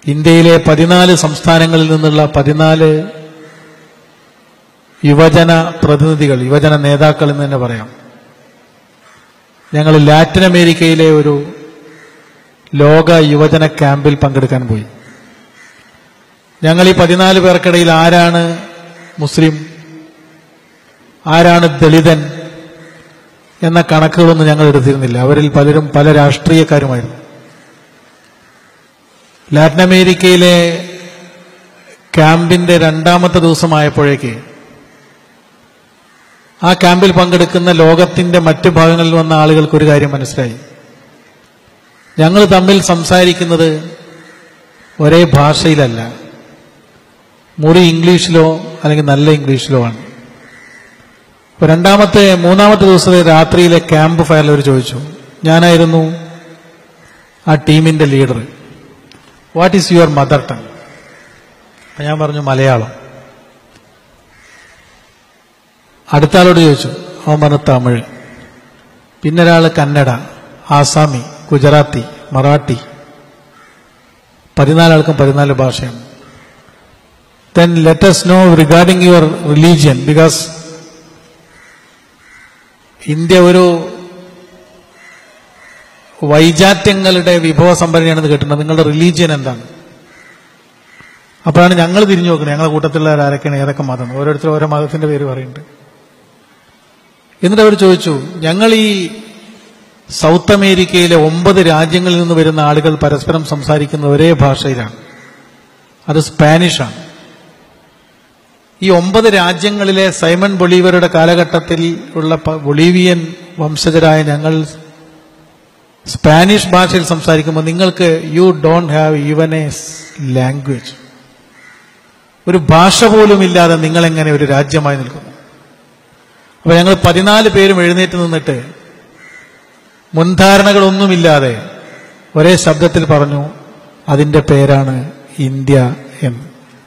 ഇന്ത്യയിലെ പതിനാല് സംസ്ഥാനങ്ങളിൽ നിന്നുള്ള പതിനാല് യുവജന പ്രതിനിധികൾ യുവജന നേതാക്കൾ എന്ന് തന്നെ പറയാം ഞങ്ങൾ ലാറ്റിൻ അമേരിക്കയിലെ ഒരു ലോക യുവജന ക്യാമ്പിൽ പങ്കെടുക്കാൻ പോയി ഞങ്ങൾ ഈ പതിനാല് പേർക്കിടയിൽ ആരാണ് മുസ്ലിം ആരാണ് ദളിതൻ എന്ന കണക്കുകളൊന്നും ഞങ്ങൾ എടുത്തിരുന്നില്ല അവരിൽ പലരും പല രാഷ്ട്രീയക്കാരുമായിരുന്നു ലാറ്റിൻ അമേരിക്കയിലെ ക്യാമ്പിന്റെ രണ്ടാമത്തെ ദിവസമായപ്പോഴേക്ക് ആ ക്യാമ്പിൽ പങ്കെടുക്കുന്ന ലോകത്തിന്റെ മറ്റു ഭാഗങ്ങളിൽ വന്ന ആളുകൾക്ക് ഒരു കാര്യം മനസ്സിലായി ഞങ്ങൾ തമ്മിൽ സംസാരിക്കുന്നത് ഒരേ ഭാഷയിലല്ല മുറി ഇംഗ്ലീഷിലോ അല്ലെങ്കിൽ നല്ല ഇംഗ്ലീഷിലോ ആണ് ഇപ്പൊ രണ്ടാമത്തെ മൂന്നാമത്തെ ദിവസത്തെ രാത്രിയിലെ ക്യാമ്പ് ഫയറിൽ അവർ ചോദിച്ചു ഞാനായിരുന്നു ആ ടീമിന്റെ leader what is your mother tongue അപ്പൊ ഞാൻ പറഞ്ഞു മലയാളം അടുത്ത ആളോട് ചോദിച്ചു അവൻ പറഞ്ഞു തമിഴ് പിന്നെ ഒരാൾ കന്നഡ ആസാമി ഗുജറാത്തി മറാഠി പതിനാലാൾക്കും പതിനാല് ഭാഷയാണ് then let's know regarding your religion because India ഒരു വൈജാത്യങ്ങളുടെ വിഭവ സംഭരണിയാണെന്ന് കേട്ടിട്ടുണ്ട് നിങ്ങളുടെ റിലീജിയൻ എന്താണ് അപ്പോഴാണ് ഞങ്ങൾ തിരിഞ്ഞു നോക്കുന്നത് ഞങ്ങളുടെ കൂട്ടത്തിലുള്ള ആരൊക്കെയാണ് ഏതൊക്കെ മതം ഓരോരുത്തർ ഓരോ മതത്തിന്റെ പേര് പറയുന്നുണ്ട് എന്നിട്ട് അവർ ചോദിച്ചു ഞങ്ങൾ ഈ സൗത്ത് അമേരിക്കയിലെ ഒമ്പത് രാജ്യങ്ങളിൽ നിന്ന് വരുന്ന ആളുകൾ പരസ്പരം സംസാരിക്കുന്ന ഒരേ ഭാഷയിലാണ് അത് സ്പാനിഷാണ് ഈ ഒമ്പത് രാജ്യങ്ങളിലെ സൈമൺ ബൊളീവറുടെ കാലഘട്ടത്തിൽ ഉള്ള പ- ബൊളീവിയൻ വംശജരായ ഞങ്ങൾ സ്പാനിഷ് ഭാഷയിൽ സംസാരിക്കുമ്പോൾ നിങ്ങൾക്ക് you don't have even a language ഒരു ഭാഷ പോലും ഇല്ലാതെ നിങ്ങൾ എങ്ങനെ ഒരു രാജ്യമായി നിൽക്കുന്നു അപ്പൊ ഞങ്ങൾ പതിനാല് പേരും എഴുന്നേറ്റ് നിന്നിട്ട് മുൻധാരണകളൊന്നുമില്ലാതെ ഒരേ ശബ്ദത്തിൽ പറഞ്ഞു അതിന്റെ പേരാണ് ഇന്ത്യ എന്ന്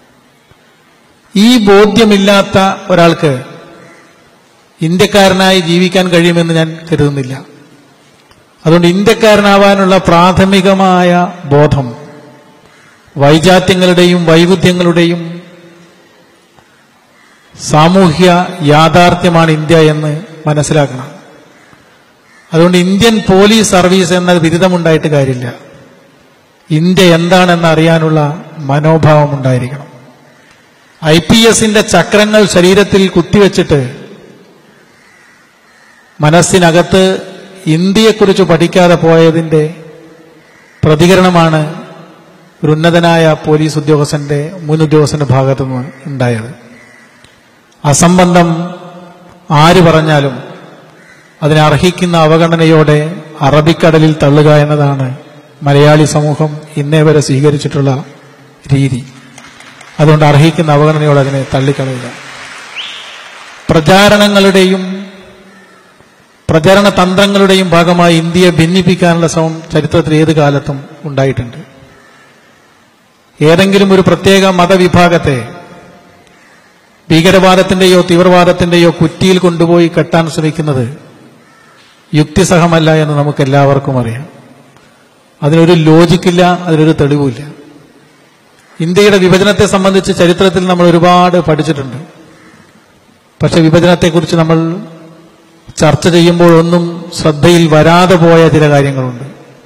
ഈ ബോധ്യമില്ലാത്ത ഒരാൾക്ക് ഇന്ത്യക്കാരനായി ജീവിക്കാൻ കഴിയുമെന്ന് ഞാൻ കരുതുന്നില്ല അതുകൊണ്ട് ഇന്ത്യക്കാരനാവാനുള്ള പ്രാഥമികമായ ബോധം വൈജാത്യങ്ങളുടെയും വൈവിധ്യങ്ങളുടെയും സാമൂഹ്യ യാഥാർത്ഥ്യമാണ് ഇന്ത്യ എന്ന് മനസ്സിലാക്കണം അതുകൊണ്ട് ഇന്ത്യൻ പോലീസ് സർവീസ് എന്ന ബിരുദമുണ്ടായിട്ട് കാര്യമില്ല ഇന്ത്യ എന്താണെന്ന് അറിയാനുള്ള മനോഭാവം ഉണ്ടായിരിക്കണം ഐ പി എസിന്റെ ചക്രങ്ങൾ ശരീരത്തിൽ കുത്തിവെച്ചിട്ട് മനസ്സിനകത്ത് ഇന്ത്യയെക്കുറിച്ച് പഠിക്കാതെ പോയതിന്റെ പ്രതികരണമാണ് ഒരു ഉന്നതനായ പോലീസ് ഉദ്യോഗസ്ഥന്റെ മുൻ ഉദ്യോഗസ്ഥന്റെ ഭാഗത്തു നിന്ന് ഉണ്ടായത് അസംബന്ധം ആര് പറഞ്ഞാലും അതിനെ അർഹിക്കുന്ന അവഗണനയോടെ അറബിക്കടലിൽ തള്ളുക എന്നതാണ് മലയാളി സമൂഹം ഇന്നേ വരെ സ്വീകരിച്ചിട്ടുള്ള രീതി അതുകൊണ്ട് അർഹിക്കുന്ന അവഗണനയോടെ അതിനെ തള്ളിക്കളയുക പ്രചാരണങ്ങളുടെയും പ്രചരണ തന്ത്രങ്ങളുടെയും ഭാഗമായി ഇന്ത്യയെ ഭിന്നിപ്പിക്കാനുള്ള ശ്രമം ചരിത്രത്തിൽ ഏത് കാലത്തും ഉണ്ടായിട്ടുണ്ട് ഏതെങ്കിലും ഒരു പ്രത്യേക മതവിഭാഗത്തെ ഭീകരവാദത്തിന്റെയോ തീവ്രവാദത്തിന്റെയോ കുറ്റിയിൽ കൊണ്ടുപോയി കെട്ടാൻ ശ്രമിക്കുന്നത് യുക്തിസഹമല്ല എന്ന് നമുക്ക് എല്ലാവർക്കും അറിയാം അതിനൊരു ലോജിക്കില്ല അതിനൊരു തെളിവുമില്ല ഇന്ത്യയുടെ വിഭജനത്തെ സംബന്ധിച്ച് ചരിത്രത്തിൽ നമ്മൾ ഒരുപാട് പഠിച്ചിട്ടുണ്ട് പക്ഷെ വിഭജനത്തെക്കുറിച്ച് നമ്മൾ ചർച്ച ചെയ്യുമ്പോഴൊന്നും ശ്രദ്ധയിൽ വരാതെ പോയ ചില കാര്യങ്ങളുണ്ട്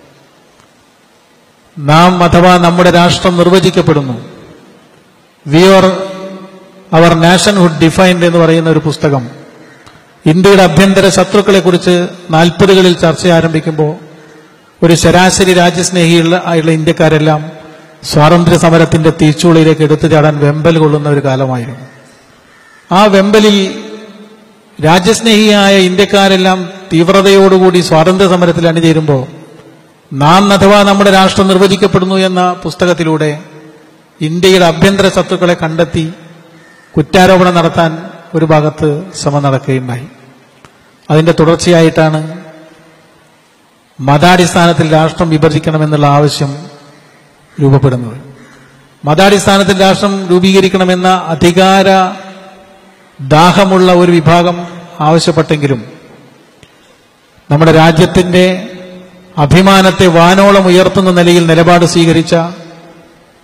നാം അഥവാ നമ്മുടെ രാഷ്ട്രം നിർവചിക്കപ്പെടുന്നു we are our nationhood defined എന്ന് പറയുന്ന ഒരു പുസ്തകം ഇന്ത്യയുടെ അഭ്യന്തര ശത്രുക്കളെ കുറിച്ച് നാൽപ്പതുകളിൽ ചർച്ച ആരംഭിക്കുമ്പോൾ ഒരു ശരാശരി രാജ്യസ്നേഹിയുള്ള ആയുള്ള ഇന്ത്യക്കാരെല്ലാം സ്വാതന്ത്ര്യ സമരത്തിന്റെ തീച്ചൂളയിലേക്ക് എടുത്തു ചാടാൻ വെമ്പൽ കൊള്ളുന്ന ഒരു കാലമായിരുന്നു ആ വെമ്പലിൽ രാജ്യസ്നേഹിയായ ഇന്ത്യക്കാരെല്ലാം തീവ്രതയോടുകൂടി സ്വാതന്ത്ര്യ സമരത്തിൽ അണിചേരുമ്പോൾ നാം അഥവാ നമ്മുടെ രാഷ്ട്രം നിർവചിക്കപ്പെടുന്നു എന്ന പുസ്തകത്തിലൂടെ ഇന്ത്യയുടെ അഭ്യന്തര ശത്രുക്കളെ കണ്ടെത്തി കുറ്റാരോപണം നടത്താൻ ഒരു ഭാഗത്ത് ശ്രമം നടക്കുകയുണ്ടായി അതിന്റെ തുടർച്ചയായിട്ടാണ് മതാടിസ്ഥാനത്തിൽ രാഷ്ട്രം വിഭജിക്കണമെന്നുള്ള ആവശ്യം രൂപപ്പെടുന്നത് മതാടിസ്ഥാനത്തിൽ രാഷ്ട്രം രൂപീകരിക്കണമെന്ന അധികാര ദാഹമുള്ള ഒരു വിഭാഗം ആവശ്യപ്പെട്ടെങ്കിലും നമ്മുടെ രാജ്യത്തിന്റെ അഭിമാനത്തെ വാനോളം ഉയർത്തുന്ന നിലയിൽ നിലപാട് സ്വീകരിച്ച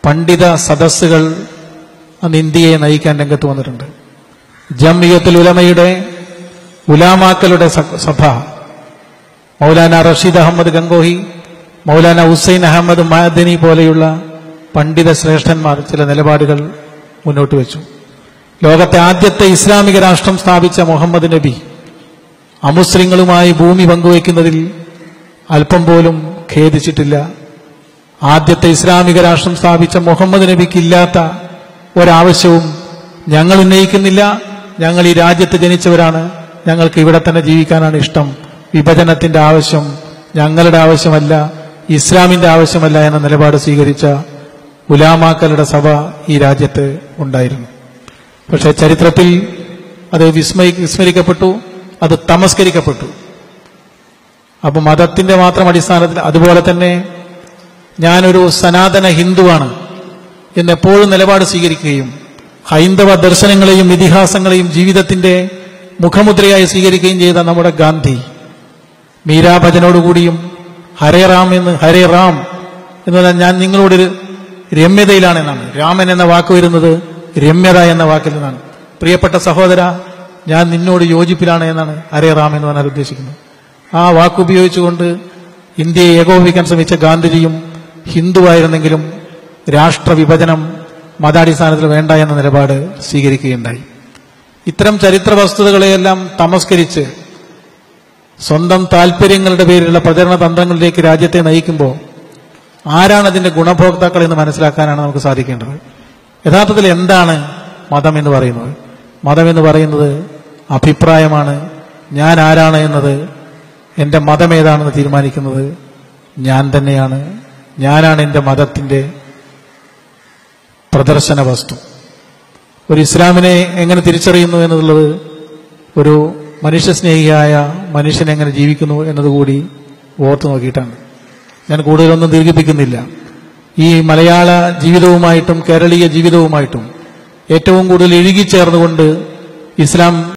പണ്ഡിത സദസ്സുകൾ അന്ന് ഇന്ത്യയെ നയിക്കാൻ രംഗത്ത് വന്നിട്ടുണ്ട് ജംഇയത്തുൽ ഉലമയുടെ ഉലാമാക്കളുടെ സ- സഭ മൗലാന റഷീദ് അഹമ്മദ് ഗംഗോഹി മൗലാന ഹുസൈൻ അഹമ്മദ് മാദനി പോലെയുള്ള പണ്ഡിത ശ്രേഷ്ഠന്മാർ ചില നിലപാടുകൾ മുന്നോട്ട് വെച്ചു ലോകത്തെ ആദ്യത്തെ ഇസ്ലാമിക രാഷ്ട്രം സ്ഥാപിച്ച മുഹമ്മദ് നബി അമുസ്ലിങ്ങളുമായി ഭൂമി പങ്കുവയ്ക്കുന്നതിൽ അല്പം പോലും ഖേദിച്ചിട്ടില്ല ആദ്യത്തെ ഇസ്ലാമിക രാഷ്ട്രം സ്ഥാപിച്ച മുഹമ്മദ് നബിക്ക് ഇല്ലാത്ത ഒരാവശ്യവും ഞങ്ങൾ ഉന്നയിക്കുന്നില്ല ഞങ്ങൾ ഈ രാജ്യത്ത് ജനിച്ചവരാണ് ഞങ്ങൾക്ക് ഇവിടെ തന്നെ ജീവിക്കാനാണ് ഇഷ്ടം വിഭജനത്തിന്റെ ആവശ്യം ഞങ്ങളുടെ ആവശ്യമല്ല ഇസ്ലാമിന്റെ ആവശ്യമല്ല എന്ന നിലപാട് സ്വീകരിച്ച ഉലാമാക്കളുടെ സഭ ഈ രാജ്യത്ത് ഉണ്ടായിരുന്നു പക്ഷേ ചരിത്രത്തിൽ അത് വിസ്മയി വിസ്മരിക്കപ്പെട്ടു അത് തമസ്കരിക്കപ്പെട്ടു അപ്പൊ മതത്തിന്റെ മാത്രം അടിസ്ഥാനത്തിൽ അതുപോലെ തന്നെ ഞാനൊരു സനാതന ഹിന്ദുവാണ് എന്ന് എപ്പോഴും നിലപാട് സ്വീകരിക്കുകയും ഹൈന്ദവ ദർശനങ്ങളെയും ഇതിഹാസങ്ങളെയും ജീവിതത്തിന്റെ മുഖമുദ്രയായി സ്വീകരിക്കുകയും ചെയ്ത നമ്മുടെ ഗാന്ധി മീരാഭജനോടുകൂടിയും ഹരേ റാം എന്ന് ഹരേ റാം എന്ന് പറഞ്ഞാൽ ഞാൻ നിങ്ങളോടൊരു രമ്യതയിലാണെന്നാണ് രാമൻ എന്ന വാക്ക് വരുന്നത് രമ്യത എന്ന വാക്കിൽ നിന്നാണ് പ്രിയപ്പെട്ട സഹോദര ഞാൻ നിന്നോട് യോജിപ്പിലാണ് എന്നാണ് ഹരേ റാം എന്ന് പറഞ്ഞാൽ ഉദ്ദേശിക്കുന്നത് ആ വാക്ക് ഉപയോഗിച്ചുകൊണ്ട് ഇന്ത്യയെ ഏകോപിപ്പിക്കാൻ ശ്രമിച്ച ഗാന്ധിജിയും ഹിന്ദുവായിരുന്നെങ്കിലും രാഷ്ട്ര വിഭജനം മതാടിസ്ഥാനത്തിൽ വേണ്ട എന്ന നിലപാട് സ്വീകരിക്കുകയുണ്ടായി ഇത്തരം ചരിത്ര വസ്തുതകളെയെല്ലാം തമസ്കരിച്ച് സ്വന്തം താല്പര്യങ്ങളുടെ പേരിലുള്ള പ്രചരണ തന്ത്രങ്ങളിലേക്ക് രാജ്യത്തെ നയിക്കുമ്പോൾ ആരാണ് അതിന്റെ ഗുണഭോക്താക്കൾ എന്ന് മനസ്സിലാക്കാനാണ് നമുക്ക് സാധിക്കേണ്ടത് യഥാർത്ഥത്തിൽ എന്താണ് മതം എന്ന് പറയുന്നത് മതം എന്ന് പറയുന്നത് അഭിപ്രായമാണ് ഞാൻ ആരാണ് എന്നത് എൻ്റെ മതം ഏതാണെന്ന് തീരുമാനിക്കുന്നത് ഞാൻ തന്നെയാണ് ഞാനാണ് എൻ്റെ മതത്തിൻ്റെ പ്രദർശന വസ്തു ഒരു ഇസ്ലാമിനെ എങ്ങനെ തിരിച്ചറിയുന്നു എന്നുള്ളത് ഒരു മനുഷ്യസ്നേഹിയായ മനുഷ്യൻ എങ്ങനെ ജീവിക്കുന്നു എന്നതുകൂടി ഓർത്തു നോക്കിയിട്ടാണ് ഞാൻ കൂടുതലൊന്നും ദീർഘിപ്പിക്കുന്നില്ല ഈ മലയാള ജീവിതവുമായിട്ടും കേരളീയ ജീവിതവുമായിട്ടും ഏറ്റവും കൂടുതൽ ഇഴുകിച്ചേർന്നുകൊണ്ട് ഇസ്ലാം